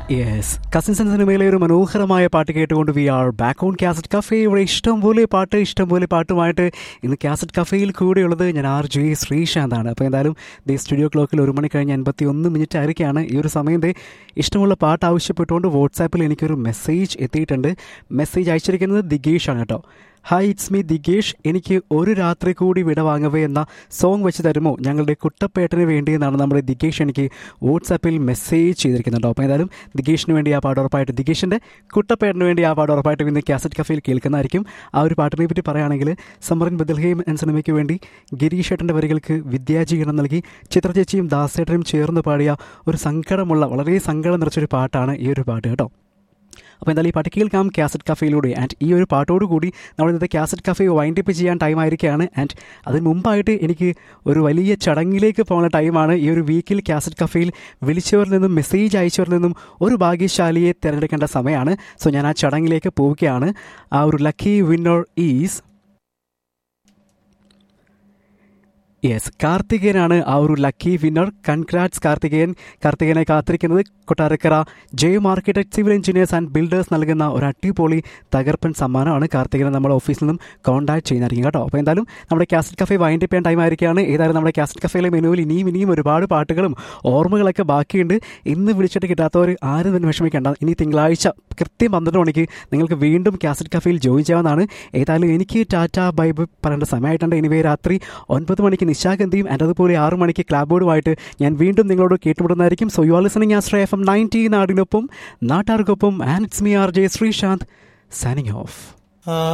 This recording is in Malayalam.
യെസ് കസിൻസ് എന്ന സിനിമയിലെ ഒരു മനോഹരമായ പാട്ട് കേട്ടുകൊണ്ട് we are back on cassette cafe ഇവിടെ ഇഷ്ടം പോലെ പാട്ട് ഇഷ്ടം പോലെ പാട്ടുമായിട്ട് ഇന്ന് കാസറ്റ് കഫേയിൽ കൂടെയുള്ളത് ഞാൻ ആർ ജെ ശ്രീശാന്താണ് അപ്പോൾ എന്തായാലും ദി സ്റ്റുഡിയോ ക്ലോക്കിൽ ഒരു മണി കഴിഞ്ഞ് അൻപത്തി ഒന്ന് മിനിറ്റ് ആയിരിക്കുകയാണ് ഈ ഒരു സമയം ദേ ഇഷ്ടമുള്ള പാട്ട് ആവശ്യപ്പെട്ടുകൊണ്ട് വാട്സാപ്പിൽ എനിക്കൊരു മെസ്സേജ് എത്തിയിട്ടുണ്ട് മെസ്സേജ് അയച്ചിരിക്കുന്നത് ദിഗേഷാണ് കേട്ടോ ഹായ് ഇറ്റ്സ് മീ ദിഗേഷ് എനിക്ക് ഒരു രാത്രി കൂടി വിട വാങ്ങവേ എന്ന സോങ് വെച്ച് തരുമോ ഞങ്ങളുടെ കുട്ടപ്പേട്ടന് വേണ്ടി എന്നാണ് നമ്മുടെ ദിഗേഷ് എനിക്ക് വാട്സാപ്പിൽ മെസ്സേജ് ചെയ്തിരിക്കുന്നുണ്ടോ അപ്പോൾ എന്തായാലും ദിഗേഷിന് വേണ്ടി ആ പാട്ട് ഉറപ്പായിട്ട് ദിഗേഷിൻ്റെ കുട്ടപ്പേട്ടന് വേണ്ടി ആ പാട്ട് ഉറപ്പായിട്ടും ഇന്ന് കാസറ്റ് കഫയിൽ കേൾക്കുന്നതായിരിക്കും ആ ഒരു പാട്ടിനെ പറ്റി പറയുകയാണെങ്കിൽ സമറിൻ ബദൽഹീം എന്ന സിനിമയ്ക്ക് വേണ്ടി ഗിരീഷ് ഏട്ടൻ്റെ വരികൾക്ക് വിദ്യാജീകരണം നൽകി ചിത്രചേച്ചിയും ദാസേട്ടനും ചേർന്ന് പാടിയ ഒരു സങ്കടമുള്ള വളരെ സങ്കടം നിറച്ചൊരു പാട്ടാണ് ഈ ഒരു പാട്ട് കേട്ടോ അപ്പോൾ എന്തായാലും ഈ പാട്ട് കേൾക്കാം കാസറ്റ് കഫയിലൂടെ ആൻഡ് ഈ ഒരു പാട്ടോട് കൂടി നമ്മൾ ഇന്നത്തെ കാസറ്റ് കഫേ വൈൻഡ് അപ്പ് ചെയ്യാൻ ടൈം ആയിരിക്കുകയാണ് ആൻഡ് അതിന് മുമ്പായിട്ട് എനിക്ക് ഒരു വലിയ ചടങ്ങിലേക്ക് പോകുന്ന ടൈമാണ് ഈ ഒരു വീക്കിൽ കാസറ്റ് കഫയിൽ വിളിച്ചവരിൽ നിന്നും മെസ്സേജ് അയച്ചവരിൽ നിന്നും ഒരു ഭാഗ്യശാലിയെ തിരഞ്ഞെടുക്കേണ്ട സമയമാണ് സോ ഞാൻ ആ ചടങ്ങിലേക്ക് പോവുകയാണ് ആ ഒരു ലക്കി വിന്നർ ഈസ് യെസ് കാർത്തികേയനാണ് ആ ഒരു ലക്കി വിന്നർ കൺഗ്രാറ്റ്സ് കാർത്തികേയൻ കാർത്തികേയനെ കാത്തിരിക്കുന്നത് Kottarakkara Jaya architect civil engineers and builders നൽകുന്ന ഒരു അടിപൊളി തകർപ്പൻ സമ്മാനമാണ് കാർത്തികേയനെ നമ്മുടെ ഓഫീസിൽ നിന്നും കോൺടാക്ട് ചെയ്യുന്നതായിരിക്കും കേട്ടോ അപ്പോൾ എന്തായാലും നമ്മുടെ കാസറ്റ് കഫേ വൈൻഡ് ചെയ്യാൻ ടൈം ആയിരിക്കുകയാണ് ഏതായാലും നമ്മുടെ കാസറ്റ് കഫേയിലെ മെനുവിൽ ഇനിയും ഇനിയും ഒരുപാട് പാട്ടുകളും ഓർമ്മകളൊക്കെ ബാക്കിയുണ്ട് ഇന്ന് വിളിച്ചിട്ട് കിട്ടാത്തവർ ആരും തന്നെ വിഷമിക്കേണ്ട ഇനി തിങ്കളാഴ്ച കൃത്യം പന്ത്രണ്ട് മണിക്ക് നിങ്ങൾക്ക് വീണ്ടും കാസറ്റ് കഫേയിൽ ജോയിൻ ചെയ്യാവുന്നതാണ് ഏതായാലും എനിക്ക് ടാറ്റ ബൈബ് പറയേണ്ട സമയമായിട്ടുണ്ട് ഇനിവേ രാത്രി ഒൻപത് മണിക്ക് നിശാഗന്ധിയും ആൻഡ് അതുപോലെ ആറ് മണിക്ക് ക്ലാബോർഡുമായിട്ട് ഞാൻ വീണ്ടും നിങ്ങളോട് കേട്ടുമുട്ടുന്നതായിരിക്കും so you are listening Astra F M ninety നാടിനൊപ്പം നാട്ടാർക്കൊപ്പം and it's me R J Sreesanth signing of